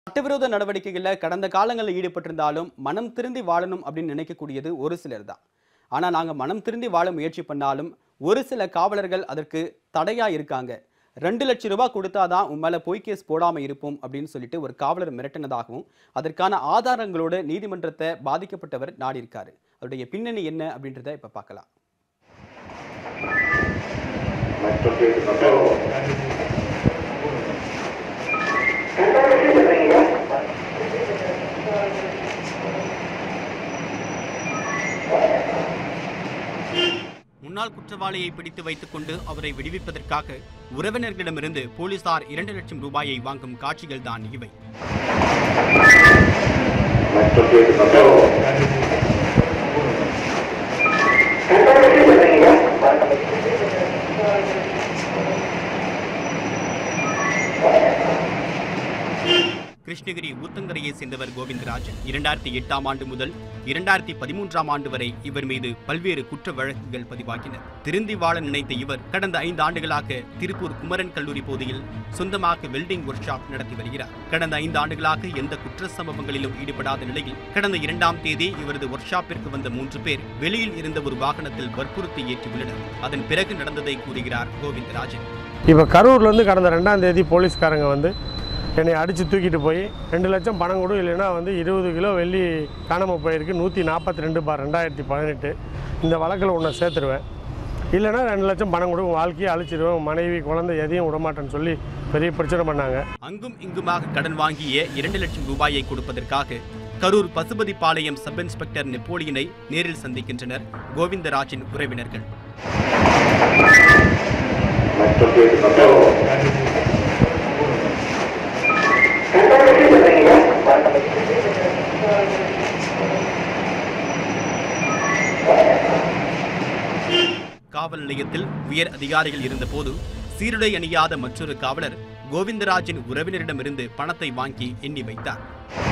சட்டவிரோத நடவடிக்கைகளில் கடந்த காலங்களில் ஈடுபட்டிருந்தாலும் மனம் திருந்தி வாழணும் அப்படின்னு நினைக்கக்கூடியது ஒரு சிலர் தான் ஆனால் நாங்கள் மனம் திருந்தி வாழ முயற்சி பண்ணாலும் ஒரு சில காவலர்கள் அதற்கு தடையாக இருக்காங்க ரெண்டு லட்சம் ரூபாய் கொடுத்தாதான் உன் மேலே பொய் கேஸ் போடாமல் இருப்போம் அப்படின்னு சொல்லிட்டு ஒரு காவலர் மிரட்டினதாகவும் அதற்கான ஆதாரங்களோடு நீதிமன்றத்தை பாதிக்கப்பட்டவர் நாடி இருக்காரு அவருடைய பின்னணி என்ன அப்படின்றத இப்போ பார்க்கலாம் முன்னாள் குற்றவாளியை பிடித்து வைத்துக் கொண்டு அவரை விடுவிப்பதற்காக உறவினர்களிடமிருந்து போலீசார் இரண்டு லட்சம் ரூபாயை வாங்கும் காட்சிகள் தான் இவை கிருஷ்ணகிரி ஊத்தங்கரையை சேர்ந்தவர் கோவிந்தராஜன் இரண்டாயிரத்தி எட்டாம் ஆண்டு முதல் இரண்டாயிரத்தி பதிமூன்றாம் ஆண்டு வரை இவர் மீது பல்வேறு குற்ற வழக்குகள் பதிவாகின திருந்தி வாழ நினைத்த இவர் கடந்த ஐந்து ஆண்டுகளாக திருப்பூர் குமரன் கல்லூரி பகுதியில் சொந்தமாக வெல்டிங் ஒர்க் ஷாப் நடத்தி வருகிறார் கடந்த ஐந்து ஆண்டுகளாக எந்த குற்ற சம்பவங்களிலும் ஈடுபடாத நிலையில் கடந்த இரண்டாம் தேதி இவரது ஒர்க் ஷாப்பிற்கு வந்த மூன்று பேர் வெளியில் இருந்த ஒரு வாகனத்தில் வற்புறுத்தி ஏற்றியுள்ளனர் அதன் பிறகு நடந்ததை கூறுகிறார் கோவிந்தராஜன் இப்போ கரூர்லேருந்து கடந்த ரெண்டாம் தேதி போலீஸ்காரங்க வந்து என்னை அடித்து தூக்கிட்டு போய் ரெண்டு லட்சம் பணம் கொடு இல்லைன்னா வந்து இருபது கிலோ வெள்ளி காணாமல் போயிருக்கு நூற்றி நாற்பத்தி ரெண்டு பார் ரெண்டாயிரத்தி பதினெட்டு இந்த வழக்கில் உன்னை சேர்த்துருவேன் இல்லைன்னா ரெண்டு லட்சம் பணம் கொடு உன் வாழ்க்கையை அழிச்சிடுவேன் உன் மனைவி குழந்தை எதையும் விடமாட்டேன்னு சொல்லி பெரிய பிரச்சனை பண்ணாங்க அங்கும் இங்குமாக கடன் வாங்கிய இரண்டு லட்சம் ரூபாயை கொடுப்பதற்காக கரூர் பசுபதிபாளையம் சப் இன்ஸ்பெக்டர் நெப்போலியனை நேரில் சந்திக்கின்றனர் கோவிந்தராஜின் உறவினர்கள் காவல் நிலையத்தில் உயர் அதிகாரிகள் இருந்தபோது சீருடை அணியாத மற்றொரு காவலர் கோவிந்தராஜின் உறவினரிடமிருந்து பணத்தை வாங்கி எண்ணி வைத்தார்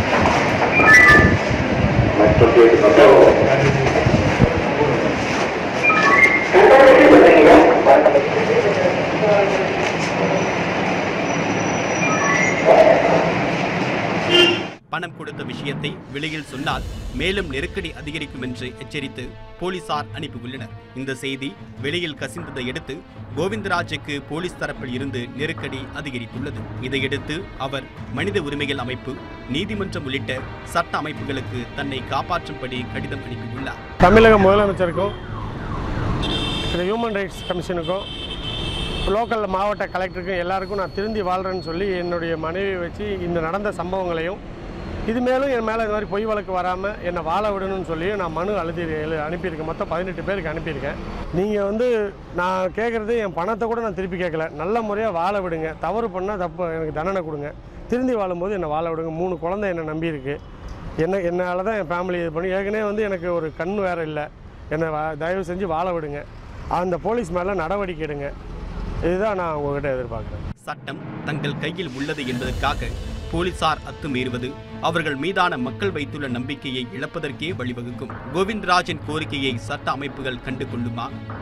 பணம் கொடுத்த விஷயத்தை வெளியில் சொன்னால் மேலும் நெருக்கடி அதிகரிக்கும் என்று எச்சரித்து போலீசார் அனுப்பியுள்ளனர் இந்த செய்தி வெளியில் கசிந்ததை அடுத்து கோவிந்தராஜுக்கு போலீஸ் தரப்பில் இருந்து நெருக்கடி அதிகரித்துள்ளது இதையடுத்து அவர் மனித உரிமைகள் அமைப்பு நீதிமன்றம் உள்ளிட்ட சட்ட அமைப்புகளுக்கு தன்னை காப்பாற்றும்படி கடிதம் அனுப்பியுள்ளார் தமிழக முதலமைச்சருக்கும் இந்த ஹியூமன் ரைட்ஸ் கமிஷனுக்கும் லோக்கல் மாவட்ட கலெக்டருக்கும் எல்லாருக்கும் நான் திருந்தி வாழ்கிறேன்னு சொல்லி என்னுடைய மனைவியை வச்சு இந்த நடந்த சம்பவங்களையும் இது மேலும் என் மேலே இந்த மாதிரி பொய் வழக்கு வராமல் என்னை வாழ விடணும்னு சொல்லி நான் மனு அழுதி எழு- அனுப்பியிருக்கேன் மொத்தம் பதினெட்டு பேருக்கு அனுப்பியிருக்கேன் நீங்கள் வந்து நான் கேட்குறது என் பணத்தை கூட நான் திருப்பி கேட்கல நல்ல முறையாக வாழ விடுங்க தவறு பண்ணால் தப்பு எனக்கு தண்டனை கொடுங்க திருந்தி வாழும்போது என்னை வாழ விடுங்க மூணு குழந்தை என்னை நம்பியிருக்கு என்ன என்னால் தான் என் ஃபேமிலி இது பண்ணி ஏற்கனவே வந்து எனக்கு ஒரு கண் வேறு இல்லை என்னை வா- தயவு செஞ்சு வாழ விடுங்க அந்த போலீஸ் மேலே நடவடிக்கை எடுங்க இதுதான் நான் உங்ககிட்ட எதிர்பார்க்குறேன் சட்டம் தங்கள் கையில் உள்ளது என்பதற்காக போலீசார் அத்துமீறுவது அவர்கள் மீதான மக்கள் வைத்துள்ள நம்பிக்கையை இழப்பதற்கே வழிவகுக்கும் கோவிந்தராஜின் கோரிக்கையை சட்ட அமைப்புகள் கண்டு கொள்ளுமா